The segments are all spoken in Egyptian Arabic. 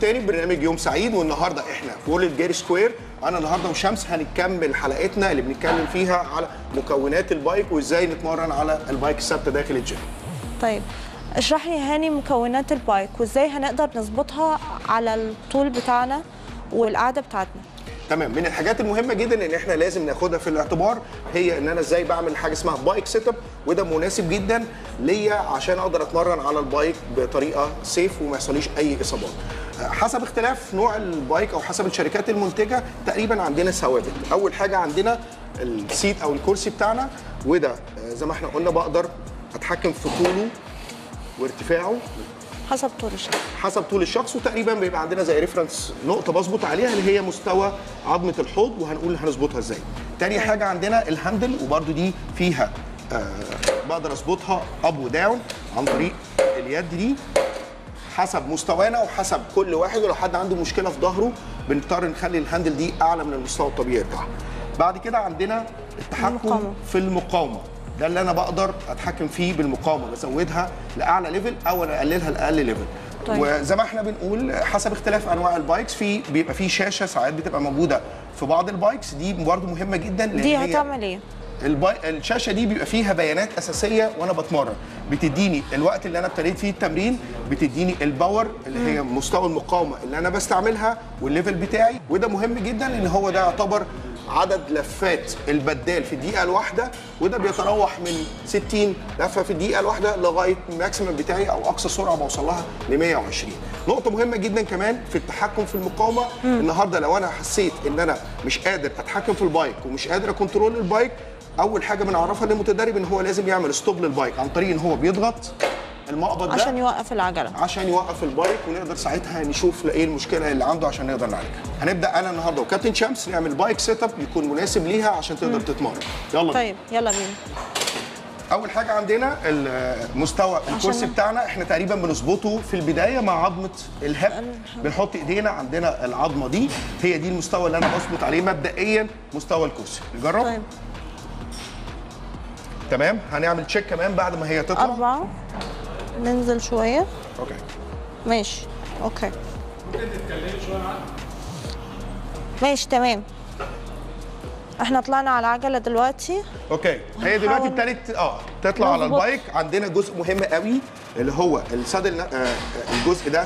تاني برنامج يوم سعيد والنهارده احنا في وورلد جير سكوير انا النهارده وشمس هنكمل حلقتنا اللي بنتكلم فيها على مكونات البايك وازاي نتمرن على البايك الثابته داخل الجيم طيب اشرح لي هاني مكونات البايك وازاي هنقدر نظبطها على الطول بتاعنا والقعده بتاعتنا تمام من الحاجات المهمه جدا ان احنا لازم ناخدها في الاعتبار هي ان انا ازاي بعمل حاجه اسمها بايك سيت اب وده مناسب جدا ليا عشان اقدر اتمرن على البايك بطريقه سيف وما يحصليش اي اصابات حسب اختلاف نوع البايك او حسب الشركات المنتجه تقريبا عندنا ثوابت اول حاجه عندنا السيت او الكرسي بتاعنا وده زي ما احنا قلنا بقدر اتحكم في طوله وارتفاعه حسب طول الشخص حسب طول الشخص وتقريبا بيبقى عندنا زي ريفرنس نقطه بظبط عليها اللي هي مستوى عظمه الحوض وهنقول هنظبطها ازاي تاني حاجه عندنا الهاندل وبرده دي فيها آه بقدر اظبطها اب وداون عن طريق اليد دي حسب مستوانا وحسب كل واحد ولو حد عنده مشكله في ظهره بنضطر نخلي الهاندل دي اعلى من المستوى الطبيعي بتاعها بعد كده عندنا التحكم المقاومة. في المقاومه ده اللي انا بقدر اتحكم فيه بالمقاومه بزودها لاعلى ليفل او أنا اقللها لاقل ليفل طيب. وزي ما احنا بنقول حسب اختلاف انواع البايكس في بيبقى في شاشه ساعات بتبقى موجوده في بعض البايكس دي برضه مهمه جدا لان دي هي هتعمل ايه الباي... الشاشه دي بيبقى فيها بيانات اساسيه وانا بتمرن بتديني الوقت اللي انا ابتديت فيه التمرين بتديني الباور اللي هي مستوى المقاومه اللي انا بستعملها والليفل بتاعي وده مهم جدا لان هو ده يعتبر عدد لفات البدال في الدقيقه الواحده وده بيتراوح من 60 لفه في الدقيقه الواحده لغايه الماكسيمم بتاعي او اقصى سرعه بوصل لها ل 120 نقطه مهمه جدا كمان في التحكم في المقاومه النهارده لو انا حسيت ان انا مش قادر اتحكم في البايك ومش قادر اكنترول البايك اول حاجه بنعرفها للمتدرب ان هو لازم يعمل ستوب للبايك عن طريق ان هو بيضغط المقبض ده عشان يوقف العجله عشان يوقف البايك ونقدر ساعتها نشوف ايه المشكله اللي عنده عشان نقدر نعالجها هنبدا انا النهارده وكابتن شمس نعمل بايك سيت اب يكون مناسب ليها عشان تقدر تتمرن يلا بينا. طيب يلا بينا اول حاجه عندنا المستوى الكرسي عشان- بتاعنا احنا تقريبا بنظبطه في البدايه مع عظمه الهب بنحط ايدينا عندنا العظمه دي هي دي المستوى اللي انا بظبط عليه مبدئيا مستوى الكرسي نجرب طيب تمام هنعمل تشيك كمان بعد ما هي تطلع أربعة ننزل شوية اوكي ماشي أوكي ماشي تمام احنا طلعنا على العجلة دلوقتي اوكي هي دلوقتي هنحاول ابتدت اه تطلع على نظبط. البايك عندنا جزء مهم قوي اللي هو السادل آه آه، الجزء ده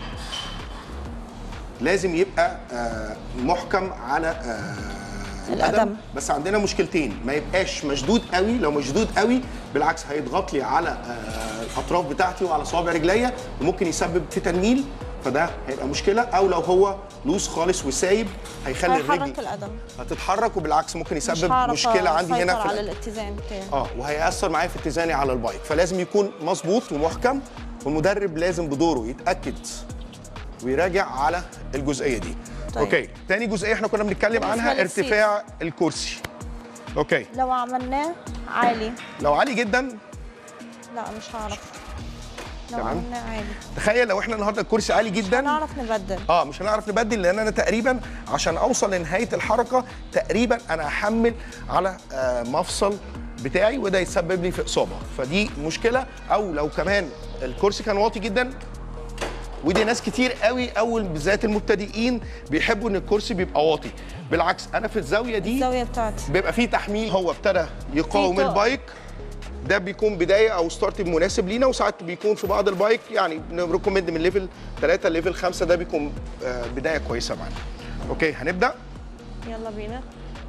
لازم يبقى آه محكم على آه القدم. بس عندنا مشكلتين ما يبقاش مشدود قوي لو مشدود قوي بالعكس هيضغط لي على آه الاطراف بتاعتي وعلى صوابع رجليا وممكن يسبب في تنميل فده هيبقى مشكله او لو هو لوس خالص وسايب هيخلي هيحرك الرجل القدم هتتحرك وبالعكس ممكن مش يسبب هعرف مشكله عندي هنا أسيطر في على القدم. الاتزان بتاعي اه وهيأثر معايا في اتزاني على البايك فلازم يكون مظبوط ومحكم والمدرب لازم بدوره يتأكد ويراجع على الجزئية دي طيب. اوكي تاني جزئية احنا كنا بنتكلم بالنسبة عنها للسيت. ارتفاع الكرسي اوكي لو عملناه عالي لو عالي جدا لا مش هعرف لو تمام. عملناه عالي تخيل لو احنا النهارده الكرسي عالي جدا هنعرف نبدل اه مش هنعرف نبدل لان انا تقريبا عشان اوصل لنهايه الحركه تقريبا انا هحمل على آه مفصل بتاعي وده يسبب لي في اصابه فدي مشكله او لو كمان الكرسي كان واطي جدا ودي ناس كتير قوي اول بالذات المبتدئين بيحبوا ان الكرسي بيبقى واطي بالعكس انا في الزاويه دي الزاوية بتاعتي بيبقى فيه تحميل هو ابتدى يقاوم في طاقة. البايك ده بيكون بدايه او ستارت مناسب لينا وساعات بيكون في بعض البايك يعني بنريكومند من ليفل 3 ليفل 5 ده بيكون آه، بدايه كويسه معانا اوكي هنبدا يلا بينا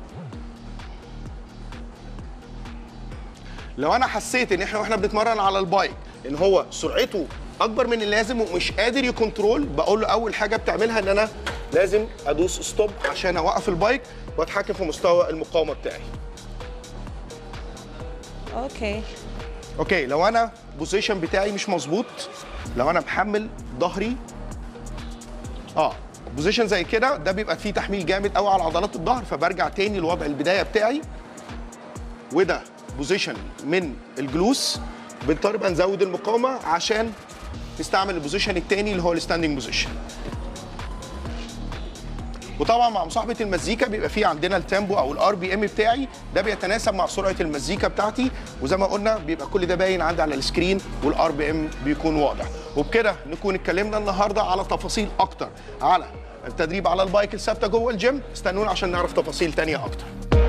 لو انا حسيت ان احنا واحنا بنتمرن على البايك ان هو سرعته اكبر من اللازم ومش قادر يكنترول بقول له اول حاجه بتعملها ان انا لازم ادوس ستوب عشان اوقف البايك واتحكم في مستوى المقاومه بتاعي اوكي اوكي لو انا بوزيشن بتاعي مش مظبوط لو انا محمل ظهري اه بوزيشن زي كده ده بيبقى فيه تحميل جامد قوي على عضلات الظهر فبرجع تاني لوضع البدايه بتاعي وده بوزيشن من الجلوس بنضطر بقى نزود المقاومه عشان نستعمل البوزيشن التاني اللي هو الستاندنج بوزيشن وطبعا مع مصاحبه المزيكا بيبقى فيه عندنا التيمبو او الار بي ام بتاعي ده بيتناسب مع سرعه المزيكا بتاعتي وزي ما قلنا بيبقى كل ده باين عندي على السكرين والار بي ام بيكون واضح وبكده نكون اتكلمنا النهارده على تفاصيل اكتر على التدريب على البايك الثابته جوه الجيم استنونا عشان نعرف تفاصيل تانية اكتر